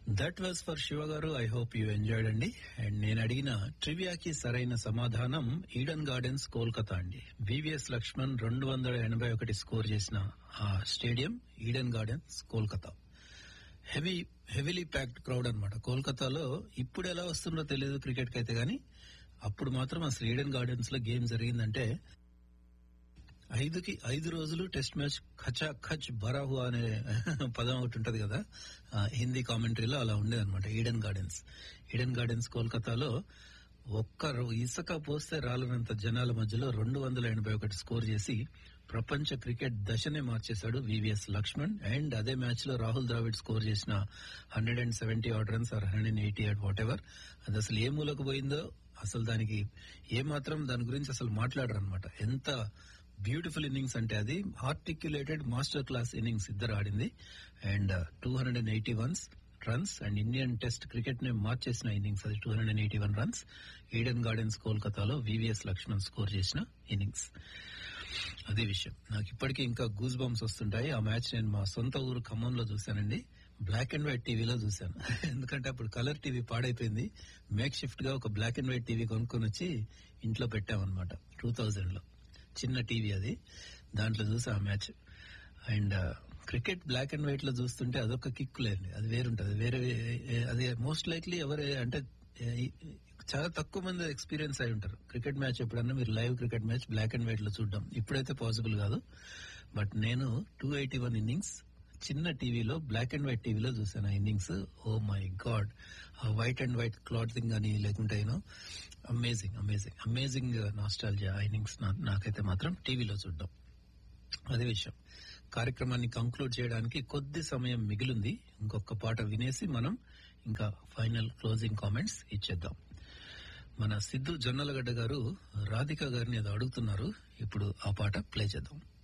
that was for Siva గారు I hope you enjoyed అండి and నేను అడిగిన ట్రివియాకి సరైన సమాధానం ఈడెన్ గార్డెన్స్ కోల్కతా అండి వివిఎస్ లక్ష్మణ్ రెండు వందల ఎనభై ఒకటి స్కోర్ చేసిన ఆ stadium Eden Gardens Kolkata heavy heavily packed crowd అన్నమాట కోల్కతాలో ఇప్పుడు ఎలా వస్తుందో తెలియదు క్రికెట్ కి అయితే గానీ అప్పుడు మాత్రం అసలు ఈడెన్ గార్డెన్స్ లో గేమ్ జరిగిందంటే ఐదుకి ఐదు రోజులు టెస్ట్ మ్యాచ్ ఖచా ఖచ్ బరాహు అనే పదం ఒకటి ఉంటది కదా ఆ, హిందీ కామెంటరీలో అలా ఉండేది అనమాట ఈడెన్ గార్డెన్స్ ఈడెన్ గార్డెన్స్ కోల్కతాలో ఒక్క రో- ఇసుక పోస్తే రాలనంత జనాల మధ్యలో రెండు వందల ఎనభై ఒకటి స్కోర్ చేసి ప్రపంచ క్రికెట్ దశనే మార్చేశాడు వివిఎస్ లక్ష్మణ్ అండ్ అదే మ్యాచ్ లో రాహుల్ ద్రావిడ్ స్కోర్ చేసిన hundred and seventy order runs or hundred and eighty or whatever అది అసలు ఏ మూలకు పోయిందో అసలు దానికి ఏ మాత్రం దాని గురించి అసలు మాట్లాడరు అనమాట ఎంత బ్యూటిఫుల్ ఇన్నింగ్స్ అంటే అది ఆర్టిక్యులేటెడ్ మాస్టర్ క్లాస్ ఇన్నింగ్స్ ఇద్దరు ఆడింది and two hundred and eighty ones runs and Indian test cricket నే మార్చేసిన ఇన్నింగ్స్ అది two hundred and eighty one runs Eden Gardens కోల్కతాలో వివిఎస్ లక్ష్మణ్ స్కోర్ చేసిన ఇన్నింగ్స్ అదే విషయం నాకు ఇప్పటికీ ఇంకా గూస్ బంప్స్ వస్తుంటాయి ఆ మ్యాచ్ నేను మా సొంత ఊరు ఖమ్మంలో చూశానండి బ్లాక్ అండ్ వైట్ టీవీలో చూశాను ఎందుకంటే అప్పుడు కలర్ టీవీ పాడైపోయింది మేక్ షిఫ్ట్ గా ఒక బ్లాక్ అండ్ వైట్ టీవీ కొనుక్కొని వచ్చి ఇంట్లో పెట్టామన్నమాట టూ థౌజండ్ లో చిన్న టీవీ అది దాంట్లో చూసా ఆ match and cricket black and white లో చూస్తుంటే అదొక కిక్ లేండి అది వేరుంటది వేరే అది మోస్ట్ లైక్లీ ఎవరు అంటే ఏ, చాలా తక్కువ మంది ఎక్స్పీరియన్స్ అయి ఉంటారు క్రికెట్ మ్యాచ్ ఎప్పుడన్నా మీరు live cricket match black and white లో చూడడం ఇప్పుడైతే పాసిబుల్ కాదు బట్ నేను టూ ఎయిటీ వన్ ఇన్నింగ్స్ చిన్న టీవీలో బ్లాక్ అండ్ వైట్ టీవీలో చూసాను ఆ ఇన్నింగ్స్ ఓ మై గాడ్ ఆ వైట్ అండ్ వైట్ క్లాతింగ్ అని లేకుంటే you know amazing amazing amazing nostalgia ఆ ఇన్నింగ్స్ నాకైతే మాత్రం టీవీలో చూడడం అదే విషయం కార్యక్రమాన్ని కంక్లూడ్ చేయడానికి కొద్ది సమయం మిగిలింది ఇంకొక పాట వినేసి మనం ఇంకా ఫైనల్ క్లోజింగ్ కామెంట్స్ ఇచ్చేద్దాం మన సిద్ధు జొన్నలగడ్డ గారు రాధిక గారిని ఏదో అడుగుతున్నారు ఇప్పుడు ఆ పాట ప్లే చేద్దాం